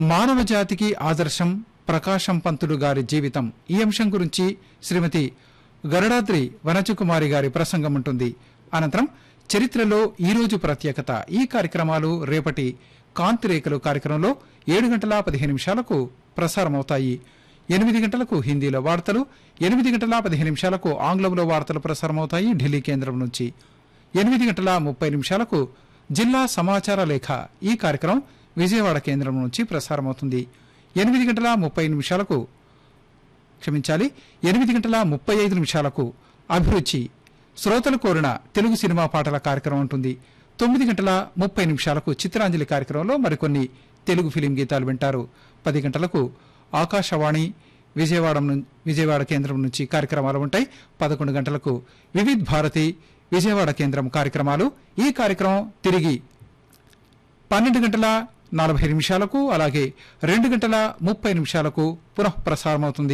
మానవ జాతికి ఆదర్శం ప్రకాశం పంతులు గారి జీవితం ఈ అంశం గురించి శ్రీమతి గరుడాద్రి వనజకుమారి గారి ప్రసంగం ఉంటుంది అనంతరం చరిత్రలో ఈ రోజు ప్రత్యేకత ఈ కార్యక్రమాలు రేపటి కాంతి రేఖలు కార్యక్రమంలో ఏడు గంటల పదిహేను నిమిషాలకు ప్రసారమవుతాయి ఎనిమిది గంటలకు హిందీలో వార్తలు ఎనిమిది గంటల పదిహేను నిమిషాలకు ఆంగ్లంలో వార్తలు ప్రసారమవుతాయి ఢిల్లీ కేంద్రం నుంచి ఎనిమిది గంటల ముప్పై నిమిషాలకు జిల్లా సమాచార లేఖ ఈ కార్యక్రమం విజయవాడ కేంద్రం నుంచి ప్రసారమవుతుంది ఎనిమిది గంటల ముప్పై నిమిషాలకు క్షమించాలి ఎనిమిది గంటల ముప్పై ఐదు నిమిషాలకు అభిరుచి శ్రోతలు కోరిన తెలుగు సినిమా పాటల కార్యక్రమం ఉంటుంది తొమ్మిది గంటల ముప్పై నిమిషాలకు చిత్రాంజలి కార్యక్రమంలో మరికొన్ని తెలుగు ఫిలిం గీతాలు వింటారు పది గంటలకు ఆకాశవాణి విజయవాడ నుం- విజయవాడ కేంద్రం నుంచి కార్యక్రమాలు ఉంటాయి పదకొండు గంటలకు వివిధ్ భారతి విజయవాడ కేంద్రం కార్యక్రమాలు ఈ కార్యక్రమం తిరిగి పన్నెండు గంటల నలభై నిమిషాలకు అలాగే రెండు గంటల ముప్పై నిమిషాలకు పునః ప్రసారమవుతుంది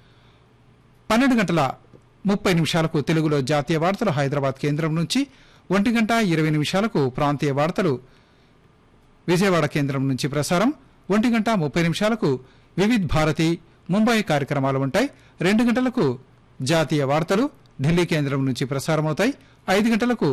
పన్నెండు గంటల ముప్పై నిమిషాలకు తెలుగులో జాతీయ వార్తలు హైదరాబాద్ కేంద్రం నుంచి ఒంటి గంట ఇరవై నిమిషాలకు ప్రాంతీయ వార్తలు విజయవాడ కేంద్రం నుంచి ప్రసారం ఒంటి గంట ముప్పై నిమిషాలకు వివిధ్ భారతి ముంబై కార్యక్రమాలు ఉంటాయి రెండు గంటలకు జాతీయ వార్తలు ఢిల్లీ కేంద్రం నుంచి ప్రసారమవుతాయి ఐదు గంటలకు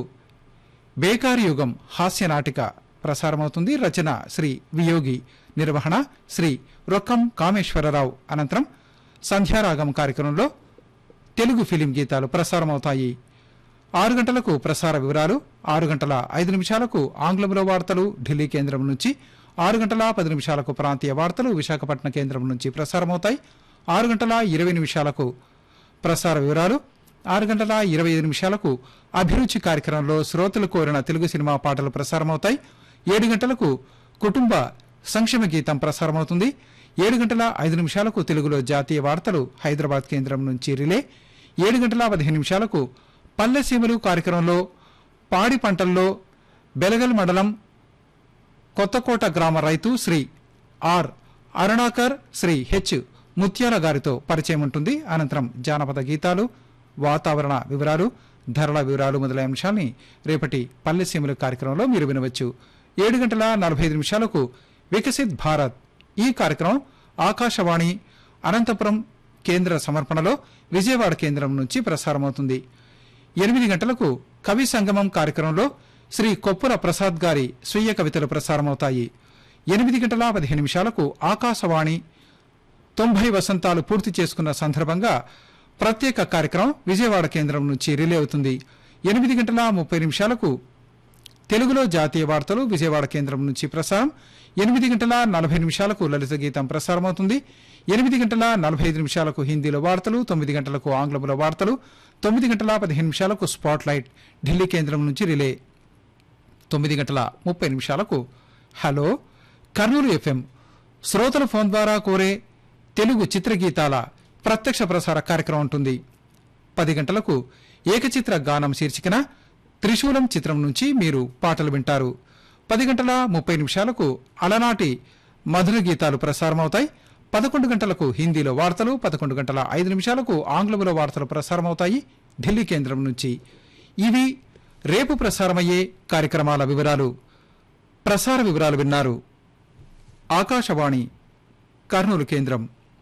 బేకారి యుగం హాస్య నాటిక ప్రసారమవుతుంది రచన శ్రీ వియోగి నిర్వహణ శ్రీ రొక్కం కామేశ్వరరావు అనంతరం సంధ్యారాగం కార్యక్రమంలో తెలుగు ఫిలిం గీతాలు ప్రసారమవుతాయి ఆరు గంటలకు ప్రసార వివరాలు ఆరు గంటల ఐదు నిమిషాలకు ఆంగ్లంలో వార్తలు ఢిల్లీ కేంద్రం నుంచి ఆరు గంటల పది నిమిషాలకు ప్రాంతీయ వార్తలు విశాఖపట్నం కేంద్రం నుంచి ప్రసారమవుతాయి ఆరు గంటల ఇరవై నిమిషాలకు ప్రసార వివరాలు ఆరు గంటల ఇరవై ఐదు నిమిషాలకు అభిరుచి కార్యక్రమంలో శ్రోతలు కోరిన తెలుగు సినిమా పాటలు ప్రసారమవుతాయి ఏడు గంటలకు కుటుంబ సంక్షేమ గీతం ప్రసారమవుతుంది ఏడు గంటల ఐదు నిమిషాలకు తెలుగులో జాతీయ వార్తలు హైదరాబాద్ కేంద్రం నుంచి రిలే ఏడు గంటల పదిహేను నిమిషాలకు పల్లె సీమలు కార్యక్రమంలో పాడి పంటల్లో బెలగల్ మండలం కొత్తకోట గ్రామ రైతు శ్రీ ఆర్ అరుణాకర్ శ్రీ హెచ్ ముత్యాల గారితో పరిచయం ఉంటుంది అనంతరం జానపద గీతాలు వాతావరణ వివరాలు ధరల వివరాలు మొదలైన అంశాల్ని రేపటి పల్లె సీమలు కార్యక్రమంలో మీరు వినవచ్చు ఏడు గంటల నలభై ఐదు నిమిషాలకు వికసిత్ భారత్ ఈ కార్యక్రమం ఆకాశవాణి అనంతపురం కేంద్ర సమర్పణలో విజయవాడ కేంద్రం నుంచి ప్రసారమవుతుంది ఎనిమిది గంటలకు కవి సంగమం కార్యక్రమంలో శ్రీ కొప్పుల ప్రసాద్ గారి స్వీయ కవితలు ప్రసారమవుతాయి ఎనిమిది గంటల పదిహేను నిమిషాలకు ఆకాశవాణి తొంభై వసంతాలు పూర్తి చేసుకున్న సందర్భంగా ప్రత్యేక కార్యక్రమం విజయవాడ కేంద్రం నుంచి రిలే అవుతుంది ఎనిమిది గంటల ముప్పై నిమిషాలకు తెలుగులో జాతీయ వార్తలు విజయవాడ కేంద్రం నుంచి ప్రసారం ఎనిమిది గంటల నలభై నిమిషాలకు లలిత గీతం ప్రసారమవుతుంది ఎనిమిది గంటల నలభై ఐదు నిమిషాలకు హిందీలో వార్తలు తొమ్మిది గంటలకు ఆంగ్లంలో వార్తలు తొమ్మిది గంటల పదిహేను నిమిషాలకు స్పాట్ లైట్ ఢిల్లీ కేంద్రం నుంచి రిలే తొమ్మిది గంటల ముప్పై నిమిషాలకు హలో కర్నూలు ఎఫ్ఎం శ్రోతల ఫోన్ ద్వారా కోరే తెలుగు చిత్రగీతాల ప్రత్యక్ష ప్రసార కార్యక్రమం ఉంటుంది పది గంటలకు ఏకచిత్ర గానం శీర్షికన త్రిశూలం చిత్రం నుంచి మీరు పాటలు వింటారు పది గంటల ముప్పై నిమిషాలకు అలనాటి మధుర గీతాలు ప్రసారమవుతాయి పదకొండు గంటలకు హిందీలో వార్తలు పదకొండు గంటల ఐదు నిమిషాలకు ఆంగ్లంలో వార్తలు ప్రసారమవుతాయి ఢిల్లీ కేంద్రం నుంచి ఇవి రేపు ప్రసారమయ్యే కార్యక్రమాల వివరాలు ప్రసార వివరాలు విన్నారు ఆకాశవాణి కర్నూలు కేంద్రం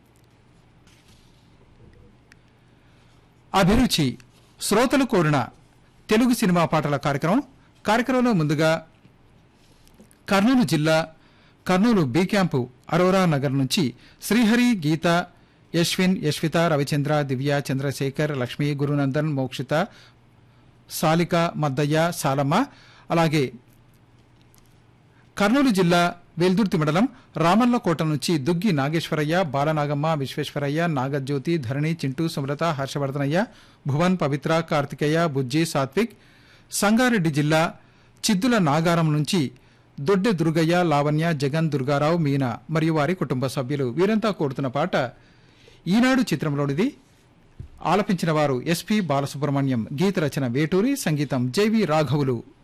అభిరుచి శ్రోతలు కోరిన తెలుగు సినిమా పాటల కార్యక్రమం కార్యక్రమంలో ముందుగా కర్నూలు జిల్లా Kurnool B camp Aurora Nagar నుంచి శ్రీహరి గీత యశ్విన్ యశ్విత రవిచంద్ర దివ్య చంద్రశేఖర్ లక్ష్మి గురునందన్ మోక్షిత సాలిక మద్దయ్య సాలమ్మ అలాగే కర్నూలు జిల్లా వెల్దుర్తి మండలం రామల్లకోట నుంచి దుగ్గి నాగేశ్వరయ్య బాలనాగమ్మ విశ్వేశ్వరయ్య నాగజ్యోతి ధరణి చింటూ సుమలత హర్షవర్ధనయ్య భువన్ పవిత్ర కార్తికేయ బుజ్జి సాత్విక్ సంగారెడ్డి జిల్లా చిద్దుల నాగారం నుంచి దొడ్డె దుర్గయ్య లావణ్య జగన్ దుర్గారావు మీనా మరియు వారి కుటుంబ సభ్యులు వీరంతా కోరుతున్న పాట ఈనాడు చిత్రంలోనిది ఆలపించిన వారు ఎస్పి బాలసుబ్రహ్మణ్యం గీత రచన వేటూరి సంగీతం జేవి రాఘవులు